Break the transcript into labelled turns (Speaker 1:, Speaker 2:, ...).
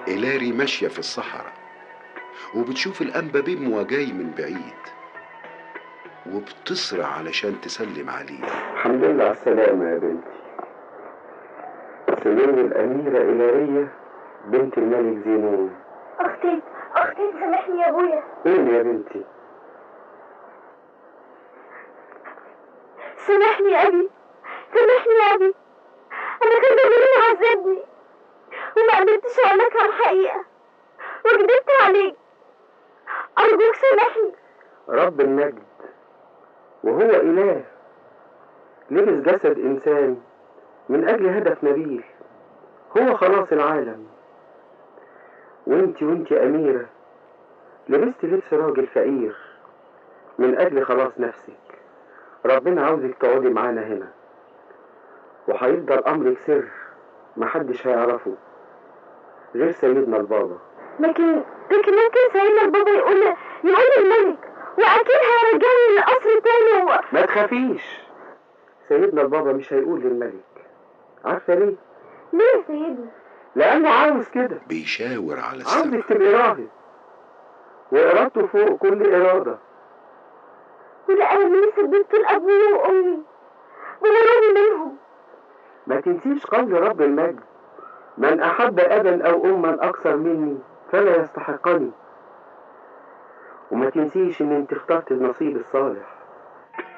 Speaker 1: إلاري ماشية في الصحراء وبتشوف الأنبا بيموا جاي من بعيد وبتصرع علشان تسلم عليه
Speaker 2: الحمد لله على السلامة يا بنتي سلام الأميرة إلارية بنت الملك زينون
Speaker 3: اختي اختي سامحني يا ابويا
Speaker 2: قول يا بنتي
Speaker 3: سامحني يا ابي سامحني يا ابي انا كان ضميري عذبني وما قدرتش اقول لك على الحقيقه وكدبت عليك ارجوك سامحني
Speaker 2: رب المجد وهو إله لبس جسد إنسان من أجل هدف نبيل هو خلاص العالم وانتي وانتي أميرة لبست لبس راجل فقير من أجل خلاص نفسك ربنا عاوزك تقعدي معانا هنا وهيفضل أمرك سر محدش هيعرفه غير سيدنا البابا
Speaker 3: لكن لكن ممكن سيدنا البابا يقول يقول للملك واكيد هيرجعني للقصر تاني و...
Speaker 2: ما تخافيش سيدنا البابا مش هيقول للملك عارفة ليه؟
Speaker 3: ليه يا سيدنا
Speaker 2: لأنه عاوز كده
Speaker 1: بيشاور على السماء
Speaker 2: عاوزك تبقي راهب وإرادته فوق كل إرادة
Speaker 3: ولا انا اللي لسه اديت لابويا وامي ومروني منهم
Speaker 2: ما تنسيش قول رب المجد من أحب أبا أو أما أكثر مني فلا يستحقني وما تنسيش إن أنت اخترت النصيب الصالح